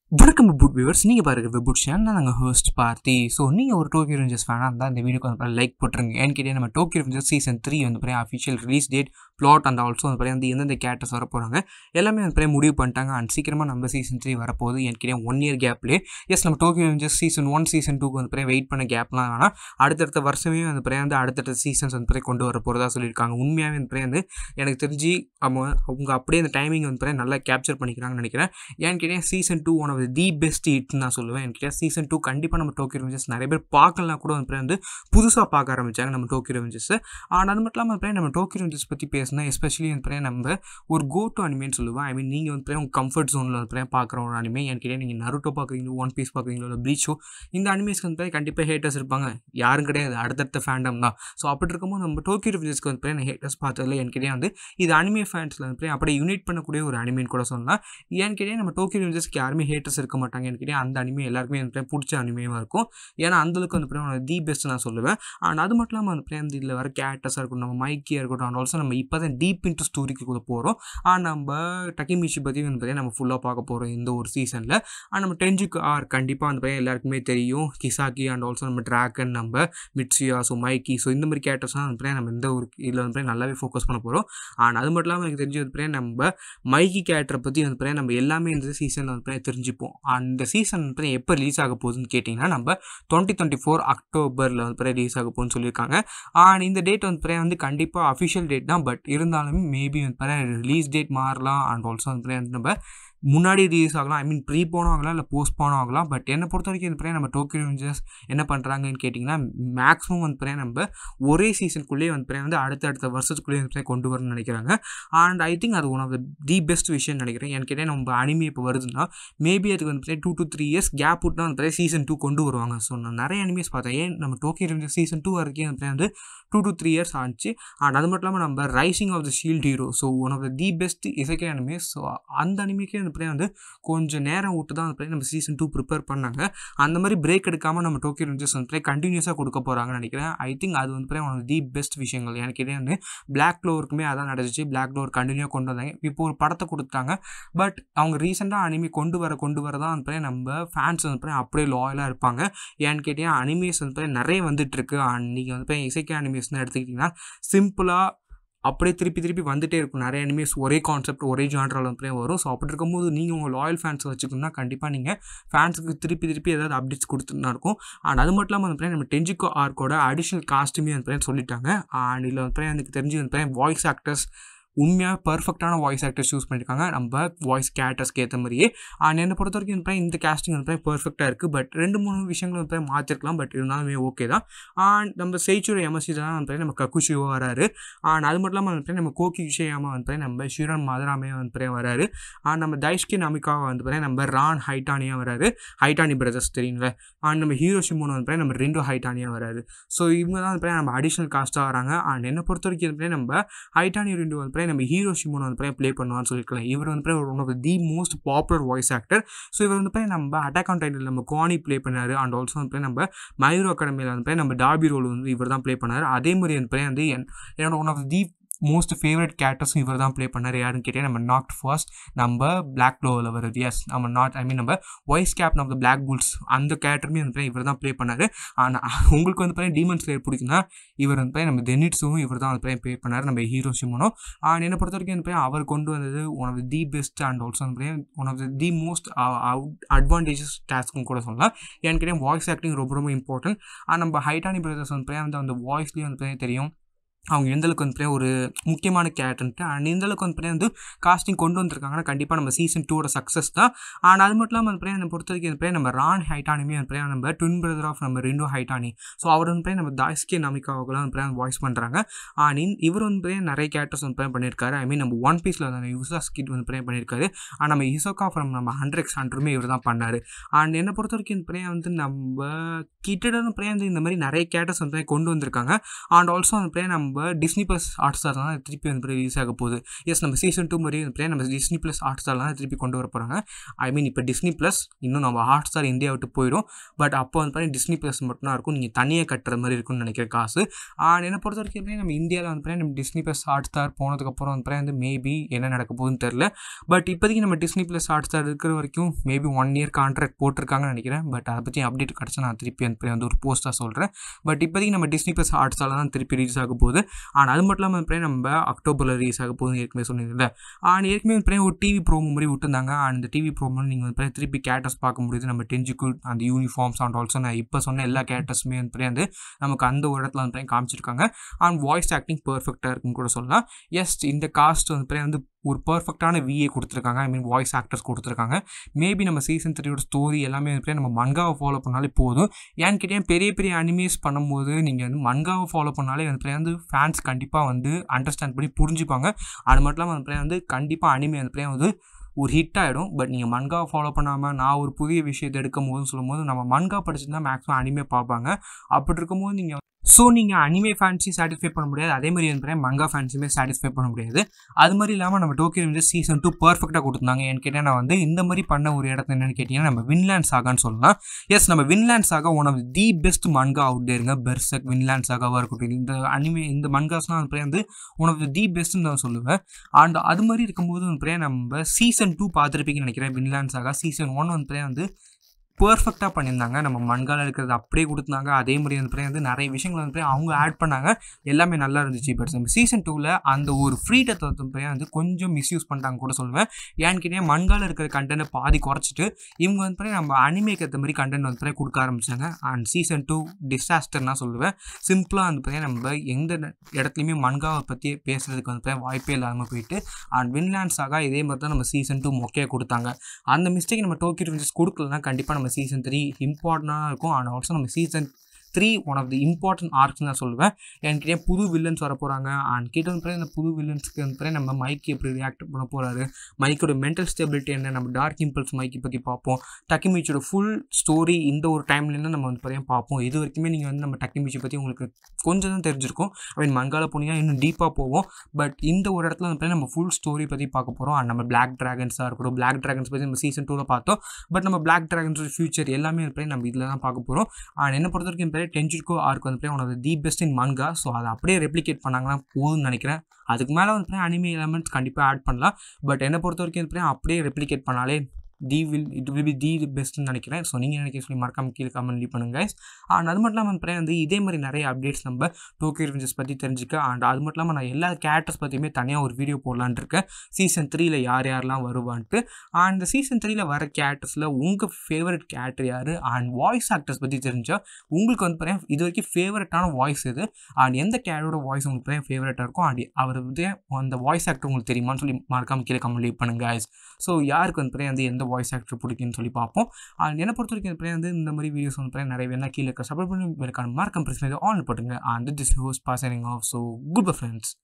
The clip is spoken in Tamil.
வணக்கம் புட் வியூவர்ஸ் நீங்கள் பாருங்க வெபுட் சேனல் நாங்கள் ஹோஸ்ட் பார்த்தி ஸோ நீங்கள் ஒரு டோக்கியோ ரெஞ்சர்ஸ் ஃபேனாக இருந்தால் இந்த வீடியோக்கு வந்து லைக் போட்டுருங்க ஏன்னு கேட்டே நம்ம டோக்கியோ ரெஞ்சர்ஸ் சீசன் த்ரீ வந்து பார்த்தீங்கன்னா official release date plot and also வந்து பார்த்தீங்கன்னா எந்தெந்த கேரக்டர்ஸ் வர போகிறாங்க எல்லாமே வந்து பார்த்தீங்கன்னா முடிவு பண்ணிட்டாங்க அண்ட் சீக்கிரமாக நம்ம சீசன் த்ரீ வரப்போகுது எனக்கு கேட்டே ஒன் இயர் கேப்லேயே எஸ் நம்ம Tokyo Revengers season one season டூக்கு வந்து பார்த்தீங்கன்னா வெயிட் பண்ண கேப்லாம் வேணாம் அடுத்தடுத்த வருஷமே வந்து பார்த்தீங்கன்னா அடுத்தடுத்த சீசன்ஸ் வந்து பார்த்தீங்கன்னா கொண்டு வர போகிறதா சொல்லியிருக்காங்க உண்மையாகவே வந்து பார்த்தீங்கன்னா வந்து எனக்கு தெரிஞ்சு அவங்க அவங்க அப்படியே அந்த டைமிங் வந்து பார்த்தீங்கன்னா நல்லா கேப்சர் பண்ணிக்கிறாங்கன்னு நினைக்கிறேன் ஏன்னு கேட்டேன் season two one of the best ஹிட்னு நான் சொல்லுவேன் எனக்கு கேட்டால் சீசன் டூ கண்டிப்பாக நம்ம டோக்கியோ ரெவெஞ்சர்ஸ் நிறைய பேர் பார்க்கலாம் கூட வந்து வந்து புதுசாக பார்க்க ஆரம்பிச்சாங்க நம்ம டோக்கியோ ரெவெஞ்சர்ஸ் ஆனால் அது மட்டும் இல்லாமல் நம்ம டோக்கியோ ரெவெஞ்சர்ஸ் பற்றி பேசினா எஸ்பெஷலி வந்து நம்ம ஒரு கோ டு அனிமேன்னு சொல்லுவேன் ஐ மீன் நீங்கள் வந்து உங்கள் கம்ஃபர்ட் ஜோனில் வந்து பார்க்குற ஒரு அனிமே எனக்கு கேட்டால் நீங்கள் நருட்டோ பார்க்குறீங்களோ ஒன் பீஸ் பார்க்குறீங்களோ இல்லை ப்ளீச்சோ இந்த அனிமேஸ்க்கு வந்து கண்டிப்பாக ஹேட்டர்ஸ் இருப்பாங்க யாரும் கிடையாது அடுத்தடுத்த ஃபேண்டம் தான் ஸோ அப்படி இருக்கும்போது நம்ம டோக்கியோ ரெவெஞ்சர்ஸ்க்கு வந்து நான் ஹேட்டர்ஸ் பார்த்ததில்ல எனக்கு கேட்டால் வந்து இது அனிமே ஃபேன்ஸில் வந்து அப்படியே யூனிட் பண்ணக்கூடிய ஒரு அனிமேன்னு கூட சொல்லலாம் ஏன்னு கேட்டால் நம்ம டோக்கியோ ரெவெஞ்சர்ஸ்க்கு யாருமே ஹேட்டர்ஸ் இருக்க மாட்டாங்க எனக்கு கேட்டால் அந்த அனிமே எல்லாருக்குமே வந்து பிடிச்ச அனிமேவாக இருக்கும் ஏன்னா அந்தளவுக்கு வந்து தி பெஸ்ட் நான் சொல்லுவேன் அண்ட் அது மட்டும் இல்லாமல் வந்து அந்த இதில் வர கேரக்டர்ஸாக இருக்கட்டும் நம்ம மைக்கியாக இருக்கட்டும் அண்ட் ஆல்சோ நம்ம இப்போ தான் டீப் இன்ட்டு ஸ்டோரிக்கு கூட போகிறோம் அண்ட் நம்ம டக்கிமிஷி பற்றி வந்து பார்த்தீங்கன்னா நம்ம ஃபுல்லாக பார்க்க போகிறோம் இந்த ஒரு சீசனில் அண்ட் நம்ம டென்ஜுக்கு ஆர் கண்டிப்பாக வந்து பார்த்தீங்கன்னா எல்லாருக்குமே தெரியும் கிசாக்கி அண்ட் ஆல்சோ நம்ம ட்ராகன் நம்ம மிட்சியா ஸோ மைக்கி ஸோ இந்த மாதிரி கேரக்டர்ஸ்லாம் வந்து பார்த்தீங்கன்னா நம்ம இந்த ஒரு இதில் வந்து நல்லாவே ஃபோக்கஸ் பண்ண போகிறோம் அண்ட் அது மட்டும் இல்லாமல் எனக்கு தெரிஞ்சு வந்து பார்த்தீங்கன்னா நம்ம மைக்கி கேரக்டரை பற்றி வந்து பார்த்தீங்கன்னா நம்ம எல்லாமே இந்த சீசனில் வந்து பார்த்தீங்கன்னா தெரிஞ்சுப்போம் அந்த சீசன் வந்து எப்போ ரிலீஸ் ஆக போகுதுன்னு கேட்டிங்கன்னா நம்ம டுவெண்ட்டி டுவெண்ட்டி ஃபோர் அக்டோபரில் வந்து பார்த்தீங்கன்னா ரிலீஸ் ஆக போகுதுன்னு சொல்லியிருக்காங்க அண்ட் இந்த டேட் வந்து பார்த்தீங்கன்னா வந்து கண்டிப்பாக அஃபிஷியல் டேட் தான் பட் இருந்தாலுமே மேபி வந்து பார்த்தீங்கன்னா ரிலீஸ் டேட் மாறலாம் அண்ட் ஆல்சோ வந்து பார்த்தீங்கன்னா நம்ம முன்னாடி ரிலீஸ் ஆகலாம் ஐ மீன் ப்ரீ போனும் ஆகலாம் இல்லை போஸ்ட் போனும் ஆகலாம் பட் என்னை பொறுத்த வரைக்கும் வந்து நம்ம டோக்கியோ ரெவெஞ்சர்ஸ் என்ன பண்ணுறாங்கன்னு கேட்டிங்கன்னா மேக்ஸிமம் வந்து பார்த்தீங்கன்னா நம்ம ஒரே சீசனுக்குள்ளேயே வந்து பார்த்தீங்கன்னா வந்து அடுத்த அடுத்த வருஷத்துக்குள்ளேயே வந்து கொண்டு வரணும்னு நினைக்கிறாங்க அண்ட் ஐ திங்க் அது one of the the best விஷயம் நினைக்கிறேன் எனக்கு கேட்டால் நம்ம அனிமே இப்போ வருதுன்னா மேபி அதுக்கு வந்து two to three years gap விட்டு வந்து சீசன் டூ கொண்டு வருவாங்க ஸோ நான் நிறைய அனிமேஸ் பார்த்தேன் ஏன் நம்ம டோக்கியோ ரெவெஞ்சர் சீசன் டூ வரைக்கும் வந்து வந்து டூ டு த்ரீ இயர்ஸ் ஆச்சு அண்ட் அது மட்டும் இல்லாமல் நம்ம Rising of the Shield Hero so one of the the best இசைக்கே அனிமே ஸோ அந்த அனிமேக்கே வந்து வந்து கொஞ்சம் நேரம் விட்டு தான் வந்து நம்ம சீசன் டூ ப்ரிப்பேர் பண்ணாங்க அந்த மாதிரி பிரேக் எடுக்காமல் நம்ம டோக்கியோ ரெஞ்சர்ஸ் வந்து கண்டினியூஸாக கொடுக்க போகிறாங்கன்னு நினைக்கிறேன் ஐ திங்க் அது வந்து ஒன் ஆஃப் தி பெஸ்ட் விஷயங்கள் எனக்கு இதே வந்து பிளாக் க்ளோருக்குமே அதான் நடந்துச்சு பிளாக் க்ளோர் கண்டினியூ கொண்டு வந்தாங்க இப்போ ஒரு படத்தை கொடுத்தாங்க பட் அவங்க ரீசெண்டாக அனிமே கொண்டு வர கொண்டு வர தான் வந்து நம்ம ஃபேன்ஸ் வந்து அப்படியே லாயலாக இருப்பாங்க ஏன்னு கேட்டிங்கன்னா அனிமேஸ் வந்து நிறைய வந்துட்டு இருக்கு அண்ட் நீங்கள் வந்து இசைக்கே அனிமேஸ்னு எடுத்துக்கிட்டிங்கன்னா சிம்பிளாக அப்படியே திருப்பி திருப்பி வந்துட்டே இருக்கும் நிறைய அனிமேஸ் ஒரே கான்செப்ட் ஒரே ஜான்ட்ரால் வந்து வரும் ஸோ அப்படி இருக்கும்போது நீங்கள் உங்கள் லாயல் ஃபேன்ஸ் வச்சுக்கணும்னா கண்டிப்பாக நீங்கள் ஃபேன்ஸுக்கு திருப்பி திருப்பி ஏதாவது அப்டேட்ஸ் கொடுத்துட்டு இருக்கும் அண்ட் அது மட்டும் இல்லாமல் வந்து நம்ம டென்ஜிகோ ஆர்க்கோட அடிஷனல் காஸ்ட்டுமே வந்து சொல்லிட்டாங்க அண்ட் இதில் வந்து எனக்கு தெரிஞ்சு வந்து வாய்ஸ் ஆக்டர்ஸ் உண்மையாக பர்ஃபெக்டான வாய்ஸ் ஆக்டர்ஸ் யூஸ் பண்ணியிருக்காங்க நம்ம வாய்ஸ் கேரக்டர்ஸ்க்கு ஏற்ற மாதிரியே அண்ட் என்னை பொறுத்த வரைக்கும் வந்து இந்த கேஸ்டிங் வந்து பர்ஃபெக்டாக இருக்குது பட் ரெண்டு மூணு விஷயங்கள் வந்து மாற்றிருக்கலாம் பட் இருந்தாலுமே ஓகே தான் அண்ட் நம்ம செய்ச்சூர் எம்எஸ்சி தான் வந்து நம்ம கக்குஷியோ வராரு அண்ட் அது மட்டும் இல்லாமல் வந்து நம்ம கோகி விஷயமா வந்து நம்ம ஷிரன் மதுராமே வந்து வராரு அண்ட் நம்ம தைஷ்கி நமிகாவை வந்து நம்ம ரான் ஹைட்டானியாக வராரு ஹைட்டானி பிரதர்ஸ் தெரியுங்களே அண்ட் நம்ம ஹீரோ ஷிமோன் வந்து நம்ம ரெண்டோ ஹைட்டானியாக வராரு ஸோ இவங்க தான் வந்து நம்ம அடிஷ்னல் காஸ்ட்டாக வராங்க அண்ட் என்னை பொறுத்த வரைக்கும் வந்து நம்ம ஹைட்டானி ரெண்டு வந்து நம்ம ஹீரோ ஷிமோன் வந்து ப்ளே பண்ணுவான்னு சொல்லியிருக்கலாம் இவர் வந்து one of the most popular voice actor so இவர் வந்து நம்ம அட்டாக் ஆன் டைட்டில் நம்ம குவானி ப்ளே பண்ணார் அண்ட் ஆல்சோ வந்து நம்ம மயூரோ அகாடமியில் வந்து நம்ம டாபி ரோல் வந்து இவர் தான் ப்ளே பண்ணார் அதே மாதிரி வந்து வந்து என்னோட one of the most favourite கேரக்டர்ஸும் இவர் தான் ப்ளே பண்ணார் யாருன்னு கேட்டால் நம்ம நாட் ஃபர்ஸ்ட் நம்ம பிளாக் க்ளோவில் வருது எஸ் நம்ம நாட் ஐ மீன் நம்ம வாய்ஸ் கேப் நம்ம பிளாக் புல்ஸ் அந்த கேரக்டருமே வந்து இவர் தான் ப்ளே பண்ணார் ஆனால் உங்களுக்கு வந்து பார்த்தீங்கன்னா டீமன் ஸ்லேயர் பிடிக்குன்னா இவர் வந்து நம்ம தெனிட்ஸும் இவர் தான் வந்து ப்ளே பண்ணார் நம்ம ஹீரோ சிமோனோ அண்ட் என்னை பொறுத்த வரைக்கும் வந்து அவர் கொண்டு வந்தது one of the best and also வந்து one of the most advantages டாஸ்க்கும் கூட சொல்லலாம் ஏன்னு கேட்டால் வாய்ஸ் ஆக்டிங் ரொம்ப ரொம்ப இம்பார்ட்டன்ட் அண்ட் நம்ம ஹைட்டானி பிரதர்ஸ் வந்து வந்து அந்த வாய்ஸ்லேயும் வந்து தெரியும் அவங்க எந்தளவுக்கு வந்து ஒரு முக்கியமான கேரக்டர்ன்ட்டு அண்ட் இந்தளவுக்கு வந்து வந்து காஸ்டிங் கொண்டு வந்திருக்காங்கன்னா கண்டிப்பாக நம்ம சீசன் டூவோட சக்ஸஸ் தான் அண்ட் அது மட்டும் இல்லாமல் வந்து என்னை பொறுத்த வரைக்கும் வந்து நம்ம ரான் ஹைட்டானிமே வந்து நம்ம ட்வின் பிரதர் ஆஃப் நம்ம ரெண்டோ ஹைட்டானி ஸோ அவர் வந்து நம்ம தாஸ்கே நமிகாவுக்குலாம் வந்து வாய்ஸ் பண்ணுறாங்க அண்ட் இவர் வந்து நிறைய கேரக்டர்ஸ் வந்து பண்ணியிருக்காரு ஐ மீன் நம்ம ஒன் பீஸில் வந்து யூசா ஸ்கிட் வந்து பண்ணியிருக்காரு அண்ட் நம்ம இசோகா ஃப்ரம் நம்ம ஹண்ட்ரட் எக்ஸ் ஹண்ட்ருமே இவர் தான் பண்ணார் அண்ட் என்னை பொறுத்த வரைக்கும் இந்த வந்து நம்ம கிட்டத்தட்ட வந்து இந்த மாதிரி நிறைய கேரக்டர்ஸ் வந்து கொண்டு வந்திருக்காங்க அண்ட் ஆல்சோ வந்து நம்ம நம்ம டிஸ்னி ப்ளஸ் ஹாட் ஸ்டார் தான் திருப்பி வந்து ரிலீஸ் ஆக போகுது எஸ் நம்ம சீசன் டூ மாதிரி வந்து நம்ம டிஸ்னி ப்ளஸ் ஹாட் ஸ்டார் தான் திருப்பி கொண்டு வர போகிறாங்க ஐ மீன் இப்போ டிஸ்னி ப்ளஸ் இன்னும் நம்ம ஹாட் ஸ்டார் இந்தியா விட்டு போயிடும் பட் அப்போ வந்து பார்த்தீங்கன்னா டிஸ்னி ப்ளஸ் மட்டும் தான் இருக்கும் நீங்கள் தனியாக கட்டுற மாதிரி இருக்கும்னு நினைக்கிற காசு அண்ட் என்னை பொறுத்த வரைக்கும் நம்ம இந்தியாவில் வந்து பார்த்தீங்கன்னா நம்ம டிஸ்னி ப்ளஸ் ஹாட் ஸ்டார் போனதுக்கப்புறம் வந்து பார்த்தீங்கன்னா வந்து மேபி என்ன நடக்க போகுதுன்னு தெரில பட் இப்போதைக்கு நம்ம டிஸ்னி ப்ளஸ் ஹாட் ஸ்டார் இருக்கிற வரைக்கும் மேபி ஒன் இயர் கான்ட்ராக்ட் போட்டிருக்காங்கன்னு நினைக்கிறேன் பட் அதை பற்றி அப்டேட் கிடச்சா நான் திருப்பி வந்து வந்து ஒரு போஸ்ட்டாக சொல்கிறேன் பட் இப்போதைக்கு நம்ம டிஸ்னி ப்ளஸ் ஹாட் ஸ்டாரில் தான் திருப்பி ரிலீஸ் ஆக போகுது ஆனால் அது மட்டும் இல்லாமல் வந்து நம்ம அக்டோபரில் ரிலீஸ் ஆக போகுதுன்னு ஏற்கனவே சொன்னீங்கல்ல அண்ட் ஏற்கனவே வந்து ஒரு டிவி ப்ரோமோ மாதிரி விட்டுருந்தாங்க அண்ட் இந்த டிவி ப்ரோமோ நீங்கள் வந்து திருப்பி கேரக்டர்ஸ் பார்க்க முடியுது நம்ம டென்ஜிக்கு அந்த யூனிஃபார்ம்ஸ் அண்ட் ஆல்சோ நான் இப்போ சொன்ன எல்லா கேரக்டர்ஸுமே வந்து வந்து நமக்கு அந்த ஒரு இடத்துல வந்து காமிச்சிருக்காங்க அண்ட் வாய்ஸ் ஆக்டிங் பர்ஃபெக்டாக இருக்குன்னு கூட சொல்லலாம் எஸ் இந்த காஸ்ட் வந்து வந்து ஒரு பர்ஃபெக்டான விஏ கொடுத்துருக்காங்க ஐ மீன் வாய்ஸ் ஆக்டர்ஸ் கொடுத்துருக்காங்க மேபி நம்ம சீசன் த்ரீயோட ஸ்டோரி எல்லாமே வந்து நம்ம மன்காவை ஃபாலோ பண்ணாலே போதும் ஏன்னு கேட்டால் பெரிய பெரிய அனிமேஸ் பண்ணும்போது நீங்கள் வந்து மன்காவை ஃபாலோ பண்ணாலே வந்து வந்து ஃபேன்ஸ் கண்டிப்பாக வந்து அண்டர்ஸ்டாண்ட் பண்ணி புரிஞ்சுப்பாங்க அது மட்டும் இல்லாமல் வந்து வந்து கண்டிப்பாக அனிமே வந்து வந்து ஒரு ஹிட் ஆகிடும் பட் நீங்கள் மன்காவை ஃபாலோ பண்ணாமல் நான் ஒரு புதிய விஷயத்தை எடுக்கும் போதுன்னு சொல்லும்போது நம்ம மன்கா படிச்சுருந்தா மேக்ஸிமம் அனிமே பார்ப்பாங்க அப்படி இருக்கும்போது நீங்கள் ஸோ நீங்கள் அனிமே ஃபேன்ஸையும் சாட்டிஸ்ஃபை பண்ண முடியாது அதே மாதிரி வந்து மங்கா ஃபேன்ஸுமே சாட்டிஸ்ஃபை பண்ண முடியாது அது மாதிரி இல்லாமல் நம்ம டோக்கியோ வந்து சீசன் டூ பர்ஃபெக்டாக கொடுத்துருந்தாங்க ஏன்னு கேட்டால் நான் வந்து இந்த மாதிரி பண்ண ஒரு இடத்துல என்னென்னு கேட்டிங்கன்னா நம்ம வின்லேண்ட் சாகான்னு சொல்லலாம் எஸ் நம்ம Vinland Saga one of the best manga out இருங்க பெர்சக் வின்லேண்ட் சாகாவாக இருக்கட்டும் இந்த அனிமே இந்த மன்காஸ்லாம் வந்து வந்து ஒன் ஆஃப் தி பெஸ்ட்னு நான் சொல்லுவேன் அண்ட் அது மாதிரி இருக்கும்போது வந்து நம்ம சீசன் டூ பார்த்துருப்பீங்கன்னு நினைக்கிறேன் வின்லேண்ட் சாகா சீசன் ஒன் வந்து வந்து பர்ஃபெக்டாக பண்ணியிருந்தாங்க நம்ம மண்கால இருக்கிறது அப்படியே கொடுத்தாங்க அதே மாதிரி வந்து வந்து நிறைய விஷயங்கள் வந்து அவங்க ஆட் பண்ணாங்க எல்லாமே நல்லா இருந்துச்சு பட் நம்ம சீசன் டூவில் அந்த ஒரு ஃப்ரீடத்தை வந்து கொஞ்சம் மிஸ்யூஸ் பண்ணிட்டாங்க கூட சொல்லுவேன் ஏன்னு கேட்டால் மண்கால இருக்கிற கண்டென்ட்டை பாதி குறைச்சிட்டு இவங்க வந்து நம்ம அனிமேக்கு ஏற்ற மாதிரி கண்டென்ட் வந்து கொடுக்க ஆரம்பிச்சாங்க அண்ட் சீசன் டூ டிசாஸ்டர்னா சொல்லுவேன் சிம்பிளாக வந்து பார்த்தீங்கன்னா நம்ம எந்த இடத்துலையுமே மண்காவை பற்றி பேசுகிறதுக்கு வந்து வாய்ப்பே இல்லாமல் போயிட்டு அண்ட் வின்லேண்ட்ஸாக இதே மாதிரி தான் நம்ம சீசன் டூ மொக்கையாக கொடுத்தாங்க அந்த மிஸ்டேக் நம்ம டோக்கியோ ரிவெஞ்சஸ் கொடுக்கலன்னா கண்டிப்பாக நம்ம சீசன் த்ரீ இம்பார்ட்டண்டாக இருக்கும் அண்ட் ஆல்சோ நம்ம season three one of the important arcs நான் சொல்லுவேன் என்கிட்ட புது வில்லன்ஸ் வர போகிறாங்க அண்ட் கிட்ட வந்து இந்த புது வில்லன்ஸ்க்கு வந்து நம்ம மைக் எப்படி ரியாக்ட் பண்ண போகிறாரு மைக்கோட மென்டல் ஸ்டெபிலிட்டி என்ன நம்ம டார்க் இம்பல்ஸ் மைக்கை பற்றி பார்ப்போம் டக்கிமிச்சோட ஃபுல் ஸ்டோரி இந்த ஒரு டைம்லேருந்து நம்ம வந்து பார்த்தீங்கன்னா பார்ப்போம் இது வரைக்குமே நீங்கள் வந்து நம்ம டக்கிமிச்சி பற்றி உங்களுக்கு கொஞ்சம் தான் தெரிஞ்சிருக்கும் ஐ மீன் மங்கால போனீங்கன்னா இன்னும் டீப்பாக போவோம் பட் இந்த ஒரு இடத்துல வந்து நம்ம ஃபுல் ஸ்டோரி பற்றி பார்க்க போகிறோம் அண்ட் நம்ம பிளாக் ட்ராகன்ஸாக இருக்கட்டும் பிளாக் ட்ராகன்ஸ் பற்றி நம்ம சீசன் டூவில் பார்த்தோம் பட் நம்ம பிளாக் ட்ராகன்ஸோட ஃபியூச்சர் எல்லாமே வந்து நம்ம இதில் தான் பார்க்க போகிறோம் அண்ட் என்ன பொறுத்த வரைக்கும் பேர் டென்ஜிட்கோ ஆர்க் வந்து one of the best in manga so அதை அப்படியே ரெப்ளிகேட் பண்ணாங்கன்னா போதும்னு நினைக்கிறேன் அதுக்கு மேலே வந்து அனிமே எலமெண்ட்ஸ் கண்டிப்பாக ஆட் பண்ணலாம் பட் என்னை பொறுத்த வரைக்கும் வந்து அப்படியே ரெப்ளிகேட் பண்ணாலே the will it will be the பெஸ்ட்னு நினைக்கிறேன் ஸோ நீங்கள் நினைக்க சொல்லி மறக்காம கீழே கமெண்ட் லீவ் பண்ணுங்க guys. அண்ட் அது மட்டும் இல்லாமல் வந்து வந்து இதே மாதிரி நிறைய அப்டேட்ஸ் நம்ம டோக்கியோ ரிவெஞ்சஸ் பற்றி தெரிஞ்சுக்க அண்ட் அது மட்டும் இல்லாமல் நான் எல்லா கேரக்டர்ஸ் பற்றியுமே தனியாக ஒரு வீடியோ போடலான்னு இருக்கேன் சீசன் த்ரீல யார் யாரெல்லாம் வருவான்ட்டு அண்ட் இந்த சீசன் த்ரீல வர கேரக்டர்ஸில் உங்கள் ஃபேவரட் கேரக்டர் யார் அண்ட் வாய்ஸ் ஆக்டர்ஸ் பற்றி தெரிஞ்சால் உங்களுக்கு வந்து பார்த்தீங்கன்னா இது வரைக்கும் ஃபேவரட்டான வாய்ஸ் இது அண்ட் எந்த கேரக்டரோட வாய்ஸ் உங்களுக்கு பார்த்தீங்கன்னா ஃபேவரட்டாக இருக்கும் அண்ட் அவர் வந்து அந்த வாய்ஸ் ஆக்டர் உங்களுக்கு தெரியுமான்னு சொல்லி மறக்காம கீழே கமெண்ட் லீவ் பண்ணுங்க guys. ஸோ யாருக்கு வந்து பார்த்தீங்கன்னா வந்து எந்த வாய்ஸ் ஆக்டர் பிடிக்குன்னு சொல்லி பார்ப்போம் அண்ட் என்னை பொறுத்த வரைக்கும் வந்து வந்து இந்த மாதிரி வீடியோஸ் வந்து பார்த்தீங்கன்னா நிறைய வேணா கீழே சப்போர்ட் பண்ணி மறக்காம பிரச்சனை ஆன் போட்டுங்க and this host passing off so good friends